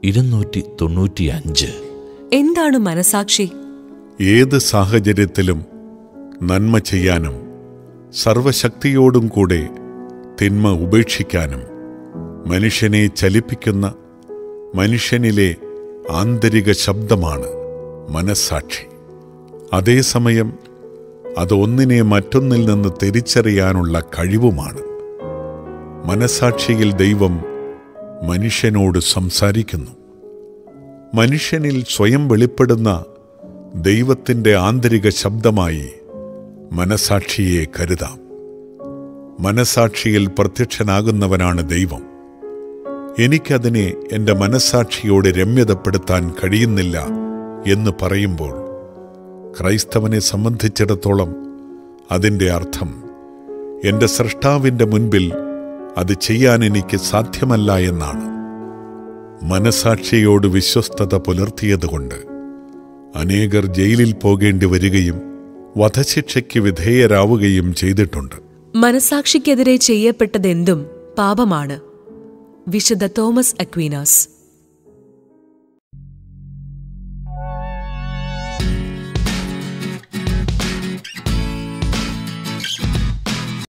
ഇരുന്നൂറ്റി തൊണ്ണൂറ്റിയഞ്ച് എന്താണ് മനസാക്ഷി ഏത് സാഹചര്യത്തിലും നന്മ ചെയ്യാനും സർവശക്തിയോടും കൂടെ തിന്മ ഉപേക്ഷിക്കാനും മനുഷ്യനെ ചലിപ്പിക്കുന്ന മനുഷ്യനിലെ ആന്തരിക ശബ്ദമാണ് മനസ്സാക്ഷി അതേസമയം അത് ഒന്നിനെ മറ്റൊന്നിൽ നിന്ന് തിരിച്ചറിയാനുള്ള കഴിവുമാണ് മനസാക്ഷിയിൽ ദൈവം മനുഷ്യനോട് സംസാരിക്കുന്നു മനുഷ്യനിൽ സ്വയം വെളിപ്പെടുന്ന ദൈവത്തിൻ്റെ ആന്തരിക ശബ്ദമായി മനസാക്ഷിയെ കരുതാം മനസാക്ഷിയിൽ പ്രത്യക്ഷനാകുന്നവനാണ് ദൈവം എനിക്കതിനെ എൻ്റെ മനസാക്ഷിയോട് രമ്യതപ്പെടുത്താൻ കഴിയുന്നില്ല എന്ന് പറയുമ്പോൾ ക്രൈസ്തവനെ സംബന്ധിച്ചിടത്തോളം അതിൻ്റെ അർത്ഥം എൻ്റെ സൃഷ്ടാവിൻ്റെ മുൻപിൽ അത് ചെയ്യാൻ എനിക്ക് സാധ്യമല്ല എന്നാണ് മനസാക്ഷിയോട് വിശ്വസ്തത പുലർത്തിയതുകൊണ്ട് അനേകർ ജയിലിൽ പോകേണ്ടി വരികയും വധശിക്ഷയ്ക്ക് വിധേയരാവുകയും ചെയ്തിട്ടുണ്ട് മനസാക്ഷിക്കെതിരെ ചെയ്യപ്പെട്ടതെന്തും പാപമാണ് വിശുദ്ധ തോമസ് അക്വീനാസ്